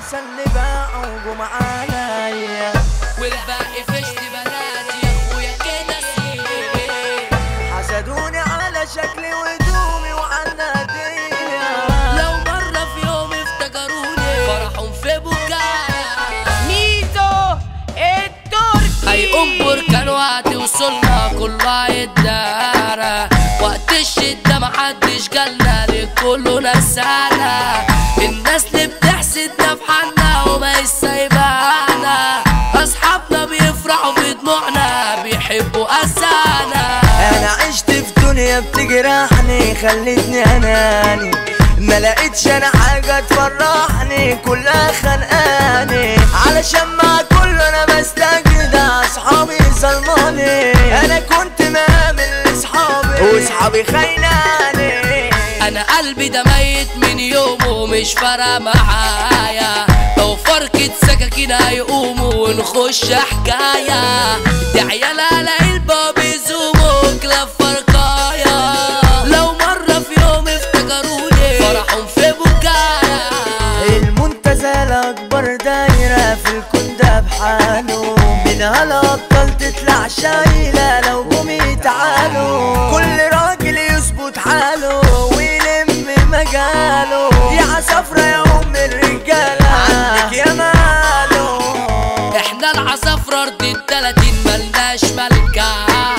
انسى اللي باعوا جم عليا والباقي فشت بناتي يا اخويا كده سيبي حسدوني على شكلي وهدومي وعنادية لو مرة في يوم افتكروني فرحهم في بكايا ميزو التركي هيقوم بركان وقت وصلنا كله هيتدارى وقت الشدة محدش جالنا لكله نسانا الناس اللي بتحسدنا في حالنا وما سايبانا اصحابنا بيفرحوا في دموعنا بيحبوا اسانا انا عشت في دنيا بتجرحني خلتني اناني ما لقيتش انا حاجة تفرحني كلها خانقاني علشان مع كله انا بستجد اصحابي ظلماني انا كنت مامل لاصحابي واصحابي خايناني انا قلبي ده ميت من يومه مش فارقه معايا لو فركة سكاكين هيقوموا ونخش حكاية دي عيال على الباب يزوموا كلاب فرقايا لو مرة في يوم افتكروني فرحهم في بكايا المنتزه الاكبر دايره في الكون ده بحاله منها الابطال تطلع شايله لو قومي تعالوا كل راجل يظبط حاله ويلم مجاله يا عصفرة يا ام الرجاله عندك يا ماله احنا العصافرة ارض التلاتين ملناش ملكة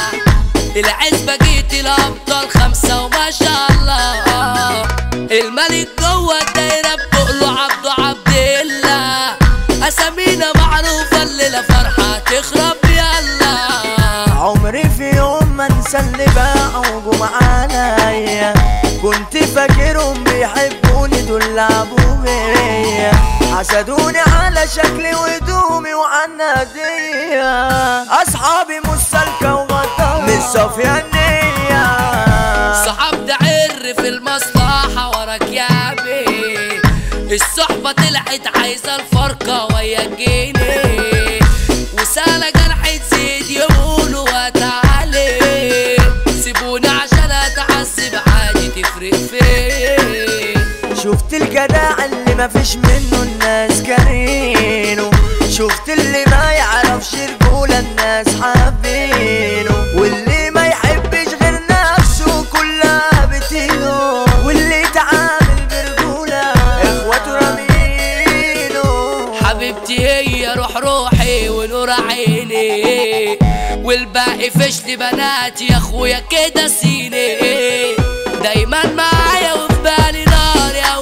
العزبة جيت الابطال خمسة وما شاء الله الملك جوه الدايرة بتقله عبده عبد الله اسامينا معروفة الليلة فرحة تخرب يلا عمري في يوم ما انسى اللي باعوا جم عليا كنت فاكرهم بيحبوني دول لعبوا بيا حسدوني على شكلي وهدومي وعنادية اصحابي مش سالكة وغطا مش صافية النية صحاب ده عر في المصلحة وراك يا بيه الصحبة طلعت عايزة الفرقة ويا الجنيه وسالة جرح تزيد يقولوا وتعالي سيبوني عشان اتعذب عادي تفرق فين شفت الجدع اللي ما فيش منه الناس كارهينه شفت اللي ما يعرفش رجولة الناس حابينه واللي ما يحبش غير نفسه كلها بتهينه واللي يتعامل برجولة اخواته رامينه حبيبتي هي روح روحي ونور عيني والباقي فشل بناتي يا اخويا كده سيني دايما معايا وفي بالي نار يا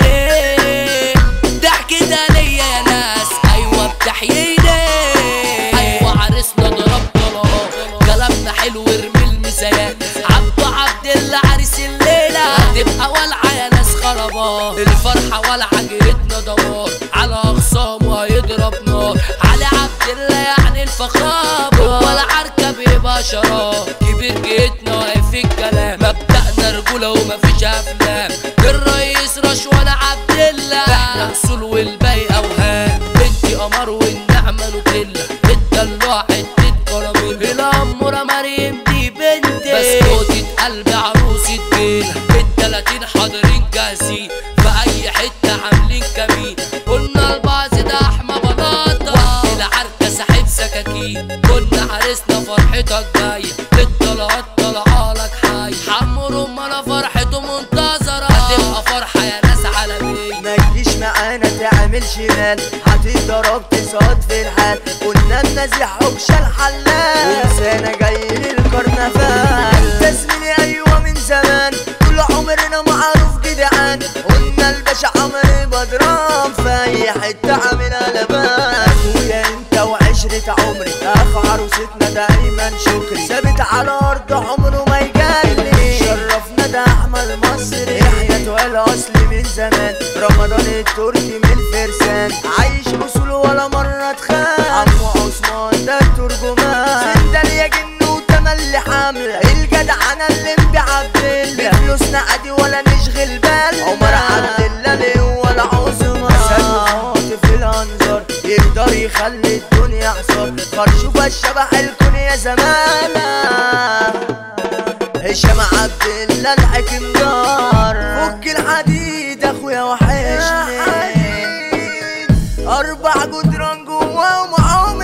وليه ضحك ده ليا يا ناس ايوه بتحييني ايوه عرسنا ضرب طلقات كلامنا حلو ارمي المسايات عبد عبد الله عريس الليله هتبقى والعه يا ناس خربان الفرحه والعه جريتنا دمار على اخصام وهيضرب نار علي عبد الله يعني الفخام ولا عركه بيبقى شراب كبير جيتنا واقف في الكلام مبدأنا رجوله ومفيش افلام الرئيس رشوان عبد الله احنا اصول والباقي اوهام بنتي قمر والنعمه نوتيلا الدلوع حته كراميل الاموره مريم دي بنتي بسكوتة قلبي عروسة جيل التلاتين حاضرين جاهزين في اي حته عاملين كمين قلنا البعض ده احمى بلاطه وقت العركه ساحب سكاكين كنا حارسنا فرحتك جايه الطلعات طلعالك حي حمو رمانة فرحته منتظرة هتبقى فرحة يا ناس عالمية ما تجيش معانا تعمل شمال هتضرب تصاد في الحال قلنا النزيح حبش الحلال ولسانة جاي للكرنفال انت زميلي ايوه من زمان طول عمرنا معروف جدعان قلنا الباشا عمرو بدران في اي حته عامل قلبان اخويا انت وعشرة عمري اخ عروستنا دايما شكري ثابت على ارض عمره ما يجلي شرفنا ده احمد مصري احنا تقال اصلي من زمان رمضان التركي من الفرسان عايش اصول ولا مره اتخان عمو عثمان ده الترجمان سندال يا جن وتملي حامل الجدع انا اللي بعبد الله بفلوسنا عادي ولا نشغل بال عمر عبد الله ليه ولا عظمى في الانظار يقدر يخلي الدنيا حصار خرشوفة الشبح الكون يا زمانة هشام عبد الله الحكم دار فك الحديد اخويا وحشني أربع جدران جواهم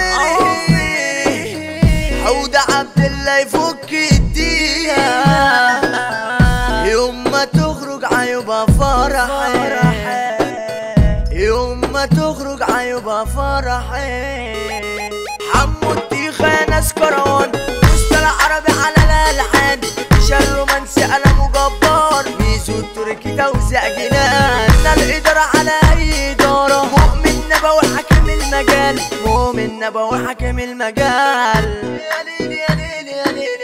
عمري حودة عبد الله يفك الدقيقة يوم ما تخرج عيوبها فرحي يوم ما تخرج عيوبها فرحي حمو الطيخة يا ناس كروان وسط العربي على الألحان شال رومانسي قلم جبار ميزو التركي توزيع جنان الإدارة على أي إدارة مؤمن نبوي حاكم المجال مؤمن نبوي حاكم المجال يا ليل يا ليل يا ليل